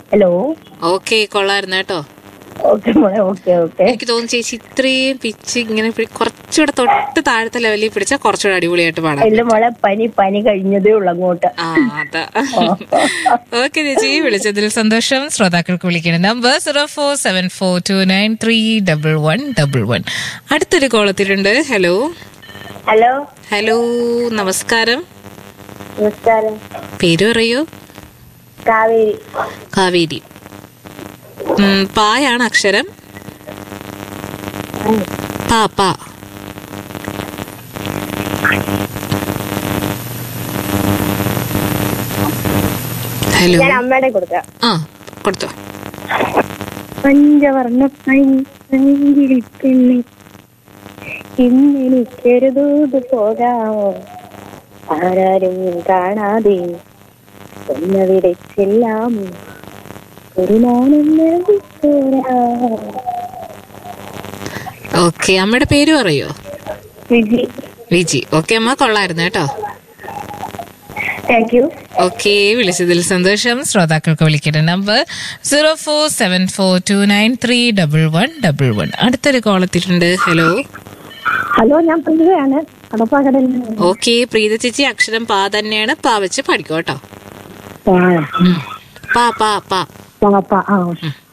Hello okay കൊള്ളായിരുന്നു കേട്ടോ okay മോളെ ഓക്കെ ഓക്കെ എനിക്ക് തോന്നുന്നു ചേച്ചി ഇത്രയും പിച്ച് ഇങ്ങനെ പിടി- കുറച്ചുകൂടെ തൊട്ട് താഴത്തെ ലെവലിൽ പിടിച്ചാൽ കുറച്ചുകൂടെ അടിപൊളിയായിട്ട് പാടാം ഇല്ല മോളെ പനി പനി കഴിഞ്ഞതേ ഉള്ളു അങ്ങോട്ട് ആ അതാ ഓക്കെ ചേച്ചി വിളിച്ചതിൽ സന്തോഷം ശ്രോതാക്കൾക്ക് വിളിക്കണം number zero four seven four two nine three double one double one അടുത്തൊരു കോൾ എത്തിയിട്ടുണ്ട് ഹലോ ഹലോ ഹലോ നമസ്കാരം നമസ്കാരം പേര് പറയൂ കാവേരി കാവേരി ഉം, പായാണ് അക്ഷരം പാ പാ ഹലോ ഞാൻ അമ്മയുടെ കൊടുക്കാം ആ കൊടുത്തോ പഞ്ചവർണ്ണ പൈങ്കിളി പെണ്ണി ഇന്നെനിക്കരുതൂത് പോകാമോ ആരാരും കാണാതെ ഒന്നവിടെ ചെല്ലാമോ ഒരു നാണം നൽകിപ്പോരാമോ ഓക്കെ അമ്മയുടെ പേര് പറയോ വിജി വിജി ഓക്കെ അമ്മ കൊള്ളായിരുന്നു കേട്ടോ താങ്ക് യു ഓക്കെ വിളിച്ചതിൽ സന്തോഷം ശ്രോതാക്കൾക്ക് വിളിക്കേണ്ട number zero four seven four two nine three double one double one അടുത്തൊരു കോൾ എത്തിയിട്ടുണ്ട് ഹലോ ഹലോ ഞാൻ പ്രിയയാണ് കടപ്പാക്കടലിൽ നിന്ന്. ഓക്കെ പ്രീത ചേച്ചി അക്ഷരം പാ തന്നെയാണ് പാ വെച്ച് പഠിക്കും കേട്ടോ ആ, ഉം. പാ പാ പാ പാപ്പ ആ ഉം.